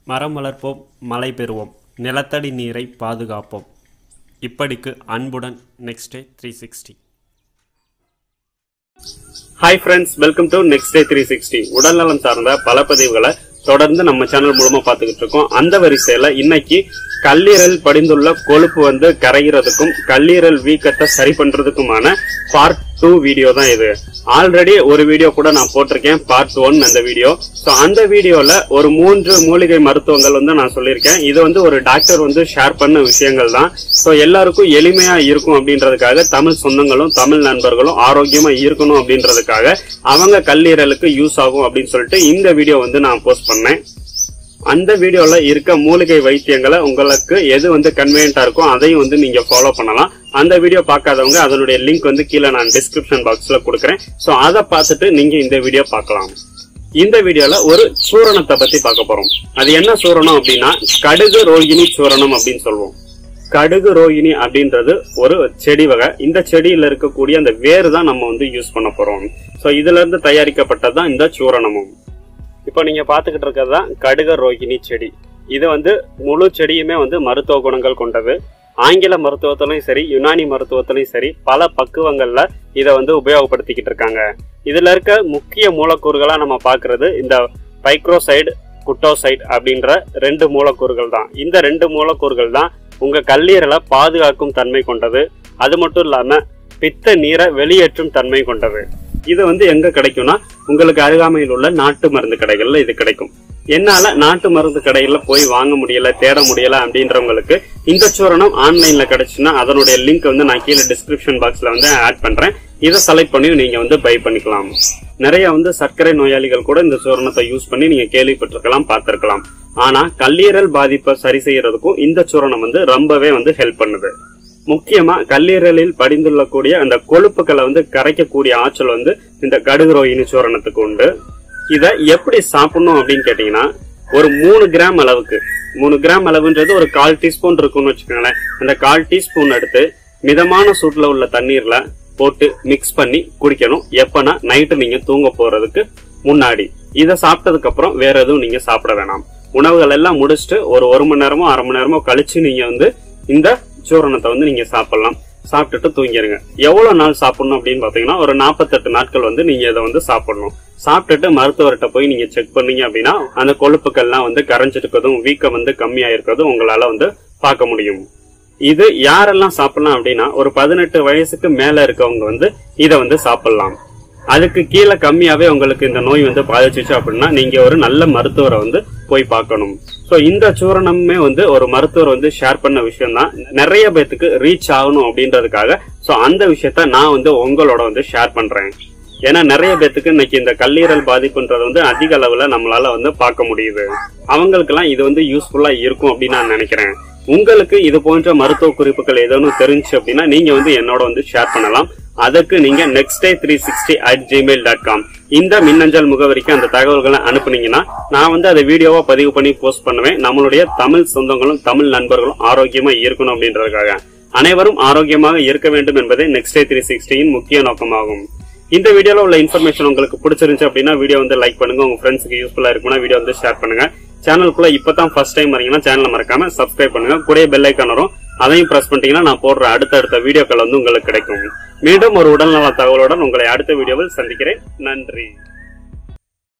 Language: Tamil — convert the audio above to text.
மரம் வளர்ப்போம் மழை பெறுவோம் நிலத்தடி நீரை பாதுகாப்போம் இப்படிக்கு அன்புடன் next day three sixty hi friends welcome to next day three sixty உடல்நலம் சார்ந்த பல பதிவுகளை தொடர்ந்து நம்ம சேனல் மூலமா பார்த்துக்கிட்டு இருக்கோம் அந்த வரிசையில இன்னைக்கு கல்லீரல் படிந்துள்ள கொழுப்பு வந்து கரைகிறதுக்கும் கல்லீரல் வீக்கத்தை சரி பண்றதுக்குமான பார்ட் டூ வீடியோ தான் இது ஆல்ரெடி ஒரு வீடியோ கூட நான் போட்டிருக்கேன் பார்ட் ஒன் அந்த வீடியோ ஸோ அந்த வீடியோல ஒரு மூன்று மூலிகை மருத்துவங்கள் வந்து நான் சொல்லியிருக்கேன் இது வந்து ஒரு டாக்டர் வந்து ஷேர் பண்ண விஷயங்கள் தான் ஸோ எல்லாருக்கும் எளிமையா இருக்கும் அப்படின்றதுக்காக தமிழ் சொந்தங்களும் தமிழ் நண்பர்களும் ஆரோக்கியமா இருக்கணும் அப்படின்றதுக்காக அவங்க கல்லீரலுக்கு யூஸ் ஆகும் அப்படின்னு சொல்லிட்டு இந்த வீடியோ வந்து நான் போஸ்ட் பண்ணேன் அந்த வீடியோல இருக்க மூலிகை வைத்தியங்களை உங்களுக்கு எது வந்து கன்வீனியன்டா இருக்கோ அதையும் வந்து நீங்க ஃபாலோ பண்ணலாம் அந்த வீடியோ பார்க்காதவங்க அதனுடைய லிங்க் வந்து கீழே நான் டிஸ்கிரிப்ஷன் பாக்ஸ்ல கொடுக்குறேன் சோ அதை பார்த்துட்டு நீங்க இந்த வீடியோ பார்க்கலாம் இந்த வீடியோல ஒரு சூரணத்தை பத்தி பார்க்க போறோம் அது என்ன சூரணம் அப்படின்னா கடுகு ரோகிணி சூரணம் அப்படின்னு சொல்லுவோம் கடுகு ரோகிணி அப்படின்றது ஒரு செடி வகை இந்த செடியில இருக்கக்கூடிய அந்த வேர் தான் நம்ம வந்து யூஸ் பண்ண போறோம் சோ இதுல இருந்து தயாரிக்கப்பட்டதுதான் இந்த சூரணமும் இப்போ நீங்க பாத்துக்கிட்டு இருக்கிறது தான் கடுக ரோகிணி செடி இது வந்து முழு செடியுமே வந்து மருத்துவ குணங்கள் கொண்டது ஆங்கில மருத்துவத்திலையும் சரி யுனானி மருத்துவத்திலையும் சரி பல பக்குவங்கள்ல இதை வந்து உபயோகப்படுத்திக்கிட்டு இருக்காங்க இதுல இருக்க முக்கிய மூலக்கூறுகளா நம்ம பாக்குறது இந்த பைக்ரோசைடு குட்டோசைட் அப்படின்ற ரெண்டு மூலக்கூறுகள் தான் இந்த ரெண்டு மூலக்கூறுகள் தான் உங்க கல்லீரலை பாதுகாக்கும் தன்மை கொண்டது அது மட்டும் இல்லாம பித்த நீரை வெளியேற்றும் தன்மை கொண்டது இது வந்து எங்க கிடைக்கும்னா உங்களுக்கு அருகாமையில் உள்ள நாட்டு மருந்து கடைகள்ல இது கிடைக்கும் என்னால நாட்டு மருந்து கடைகள்ல போய் வாங்க முடியல தேட முடியல அப்படின்றவங்களுக்கு இந்த சூரணம் ஆன்லைன்ல கிடைச்சுன்னா அதனுடைய லிங்க் வந்து நான் கீழே டிஸ்கிரிப்ஷன் பாக்ஸ்ல வந்து ஆட் பண்றேன் இதை செலக்ட் பண்ணி நீங்க வந்து பை பண்ணிக்கலாம் நிறைய வந்து சர்க்கரை நோயாளிகள் கூட இந்த சூரணத்தை யூஸ் பண்ணி நீங்க கேள்விப்பட்டிருக்கலாம் பார்த்திருக்கலாம் ஆனா கல்லீரல் பாதிப்பை சரி செய்யறதுக்கும் இந்த சூரணம் வந்து ரொம்பவே வந்து ஹெல்ப் பண்ணுது முக்கியமா கல்லீரலில் படிந்துள்ள கூடிய அந்த கொழுப்புகளை வந்து கரைக்கக்கூடிய ஆற்றல் வந்து இந்த கடுகு ரோகிணி சூரணத்துக்கு உண்டு இத எப்படி சாப்பிடணும் அப்படின்னு கேட்டீங்கன்னா ஒரு மூணு கிராம் அளவுக்கு மூணு கிராம் அளவுன்றது ஒரு கால் டீஸ்பூன் இருக்கும்னு வச்சுக்கோங்களேன் அந்த கால் டீஸ்பூன் எடுத்து மிதமான சூட்ல உள்ள தண்ணீர்ல போட்டு மிக்ஸ் பண்ணி குடிக்கணும் எப்பனா நைட்டு நீங்க தூங்க போறதுக்கு முன்னாடி இதை சாப்பிட்டதுக்கு அப்புறம் வேற எதுவும் நீங்க சாப்பிட வேணாம் உணவுகள் எல்லாம் முடிச்சுட்டு ஒரு ஒரு மணி நேரமோ அரை மணி நேரமோ கழிச்சு நீங்க வந்து இந்த சூரணத்தை வந்து நீங்க சாப்பிடலாம் சாப்பிட்டுட்டு தூங்கிருங்க எவ்வளவு நாள் சாப்பிடணும் அப்படின்னு பாத்தீங்கன்னா ஒரு நாற்பத்தெட்டு நாட்கள் வந்து நீங்க இதை வந்து சாப்பிடணும் சாப்பிட்டுட்டு மருத்துவர்கிட்ட போய் நீங்க செக் பண்ணீங்க அப்படின்னா அந்த கொழுப்புக்கள்லாம் வந்து கரைஞ்சிருக்கிறதும் வீக்கம் வந்து கம்மியா இருக்கிறதும் உங்களால வந்து பார்க்க முடியும் இது யாரெல்லாம் சாப்பிடலாம் அப்படின்னா ஒரு பதினெட்டு வயசுக்கு மேல இருக்கவங்க வந்து இதை வந்து சாப்பிடலாம் அதுக்கு கீழே கம்மியாவே உங்களுக்கு இந்த நோய் வந்து பாதிச்சிச்சு அப்படின்னா நீங்க ஒரு நல்ல மருத்துவரை வந்து போய் பார்க்கணும் சோ இந்த சூரணமே வந்து ஒரு மருத்துவர் வந்து ஷேர் பண்ண விஷயம் தான் நிறைய பேத்துக்கு ரீச் ஆகணும் அப்படின்றதுக்காக சோ அந்த விஷயத்த நான் வந்து உங்களோட வந்து ஷேர் பண்றேன் ஏன்னா நிறைய பேத்துக்கு இன்னைக்கு இந்த கல்லீரல் பாதிப்புன்றது வந்து அதிக அளவுல நம்மளால வந்து பார்க்க முடியுது அவங்களுக்கு எல்லாம் இது வந்து யூஸ்ஃபுல்லா இருக்கும் அப்படின்னு நான் நினைக்கிறேன் உங்களுக்கு இது போன்ற மருத்துவ குறிப்புகள் ஏதோனும் தெரிஞ்சு அப்படின்னா நீங்க வந்து என்னோட வந்து ஷேர் பண்ணலாம் அதுக்கு நீங்க next day three sixty at Gmail dot com இந்த மின்னஞ்சல் முகவரிக்கு அந்த தகவல்களை அனுப்புனீங்கன்னா நான் வந்து அதை வீடியோவா பதிவு பண்ணி போஸ்ட் பண்ணுவேன் நம்மளுடைய தமிழ் சொந்தங்களும் தமிழ் நண்பர்களும் ஆரோக்கியமா இருக்கணும் அப்படின்றதுக்காக அனைவரும் ஆரோக்கியமாக இருக்க வேண்டும் என்பதே நெக்ஸ்ட் டே த்ரீ சிக்ஸ்டியின் முக்கிய நோக்கமாகும் இந்த வீடியோல உள்ள இன்ஃபர்மேஷன் உங்களுக்கு பிடிச்சிருந்துச்சு அப்படின்னா வீடியோ வந்து லைக் பண்ணுங்க உங்க ஃப்ரெண்ட்ஸுக்கு யூஸ்ஃபுல்லா இருக்கும்னா வீடியோ வந்து ஷேர் பண்ணுங்க சேனலுக்குள்ள இப்பதான் ஃபர்ஸ்ட் டைம் வரீங்கன்னா சேனலை மறக்காம சப்ஸ்கிரைப் பண்ணுங்க கூட பெல் ஐக்கான் வரும் அதையும் பிரஸ் பண்ணிட்டீங்கன்னா நான் போடுற அடுத்தடுத்த வீடியோக்கள் வந்து உங்களுக்கு கிடைக்கும் மீண்டும் ஒரு உடல்நல தகவலுடன் உங்களை அடுத்த வீடியோவில் சந்திக்கிறேன் நன்றி